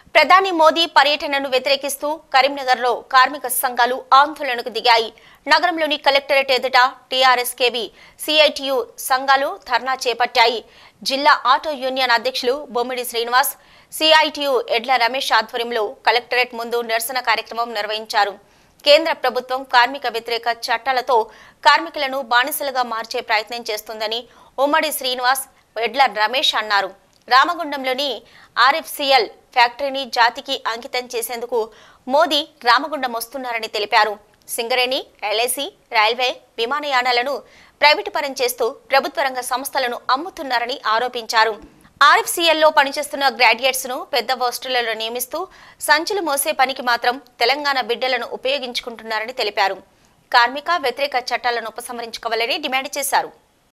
ప్రధాని మోదీ పర్యటనను వ్యతిరేకిస్తూ కరీంనగర్లో కార్మిక సంఘాలు ఆందోళనకు దిగాయి నగరంలోని కలెక్టరేట్ ఎదుట టీఆర్ఎస్ కేవి సిఐటియు సంఘాలు ధర్నా చేపట్టాయి జిల్లా ఆటో యూనియన్ అధ్యక్షులు బొమ్మిడి శ్రీనివాస్ సిఐటియు ఎడ్ల రమేష్ ఆధ్వర్యంలో కలెక్టరేట్ ముందు నిరసన కార్యక్రమం నిర్వహించారు కేంద్ర ప్రభుత్వం కార్మిక వ్యతిరేక చట్టాలతో కార్మికులను బానిసలుగా మార్చే ప్రయత్నం చేస్తుందని ఉమ్మడి శ్రీనివాస్ ఎడ్ల రమేష్ అన్నారు రామగుండంలోని ఆర్ఎఫ్సిఎల్ ఫ్యాక్టరీని జాతికి అంకితం చేసేందుకు మోదీ రామగుండం వస్తున్నారని తెలిపారు సింగరేణి ఎల్ఐసి రైల్వే విమానయానాలను ప్రైవేటు పరం చేస్తూ ప్రభుత్వ రంగ సంస్థలను అమ్ముతున్నారని ఆరోపించారు ఆర్ఎఫ్సిఎల్లో పనిచేస్తున్న గ్రాడ్యుయేట్స్ ను పెద్ద పోస్టులలో నియమిస్తూ సంచులు మోసే పనికి మాత్రం తెలంగాణ బిడ్డలను ఉపయోగించుకుంటున్నారని తెలిపారు కార్మిక వ్యతిరేక చట్టాలను ఉపసంహరించుకోవాలని డిమాండ్ చేశారు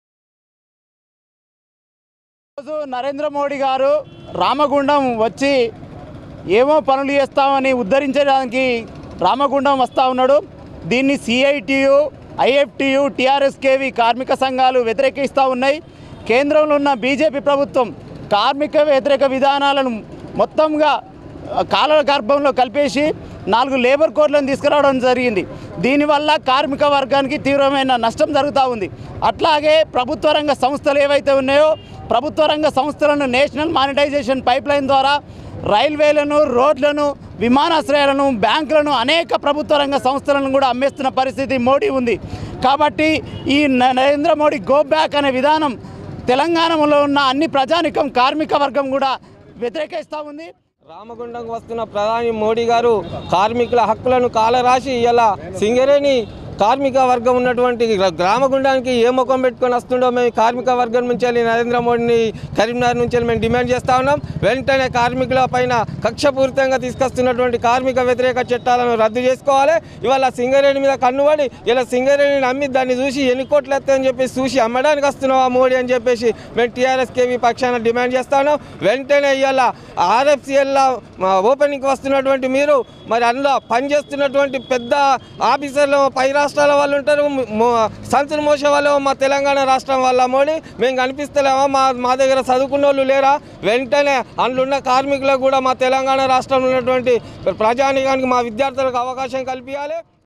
రోజు నరేంద్ర మోడీ గారు రామగుండం వచ్చి ఏమో పనులు చేస్తామని ఉద్ధరించడానికి రామగుండం వస్తూ ఉన్నాడు దీన్ని సిఐటియు ఐఎఫ్టియు టీఆర్ఎస్కేవి కార్మిక సంఘాలు వ్యతిరేకిస్తూ ఉన్నాయి కేంద్రంలో ఉన్న బీజేపీ ప్రభుత్వం కార్మిక వ్యతిరేక విధానాలను మొత్తంగా కాల గర్భంలో కలిపేసి నాలుగు లేబర్ కోడ్లను తీసుకురావడం జరిగింది దీనివల్ల కార్మిక వర్గానికి తీవ్రమైన నష్టం జరుగుతూ ఉంది అట్లాగే ప్రభుత్వ రంగ సంస్థలు ఏవైతే ఉన్నాయో ప్రభుత్వ రంగ సంస్థలను నేషనల్ మానిటైజేషన్ పైప్ లైన్ ద్వారా రైల్వేలను రోడ్లను విమానాశ్రయాలను బ్యాంకులను అనేక ప్రభుత్వ రంగ సంస్థలను కూడా అమ్మేస్తున్న పరిస్థితి మోడీ ఉంది కాబట్టి ఈ న- నరేంద్ర మోడీ గో బ్యాక్ అనే విధానం తెలంగాణలో ఉన్న అన్ని ప్రజానికం కార్మిక వర్గం కూడా వ్యతిరేకిస్తూ ఉంది రామగుండంకు వస్తున్న ప్రధాని మోడీ గారు కార్మికుల హక్కులను కాలరాసి ఇలా సింగరేణి కార్మిక వర్గం ఉన్నటువంటి గ్రా- గ్రామగుండానికి ఏ ముఖం పెట్టుకొని వస్తుండో మేము కార్మిక వర్గం నుంచి వెళ్ళి నరేంద్ర మోడీని కరీంనగర్ నుంచి వెళ్ళి మేము డిమాండ్ చేస్తా ఉన్నాం వెంటనే కార్మికుల పైన కక్షపూరితంగా తీసుకొస్తున్నటువంటి కార్మిక వ్యతిరేక చట్టాలను రద్దు చేసుకోవాలి ఇవాళ సింగరేణి మీద కన్నుబడి ఇలా సింగరేణిని అమ్మి దాన్ని చూసి ఎన్ని కోట్లు ఎత్తాయని చెప్పి చూసి అమ్మడానికి వస్తున్నావా మోడీ అని చెప్పేసి మేము టీఆర్ఎస్ కేవీ పక్షాన డిమాండ్ చేస్తా ఉన్నాం వెంటనే ఇవాళ ఆర్ఎఫ్సిఎల్లో ఓపెనింగ్కి వస్తున్నటువంటి మీరు మరి అందులో పనిచేస్తున్నటువంటి పెద్ద ఆఫీసర్లు పై రాష్ట్రాల వాళ్ళు ఉంటారు మో- సంచులు మోసే వాళ్ళు మా తెలంగాణ రాష్ట్రం వల్ల మోడీ మేము కనిపిస్తలేమా మా మా దగ్గర చదువుకున్న వాళ్ళు లేరా వెంటనే అందులో ఉన్న కార్మికులకు కూడా మా తెలంగాణ రాష్ట్రంలో ఉన్నటువంటి ప్రజానికానికి మా విద్యార్థులకు అవకాశం కల్పించాలి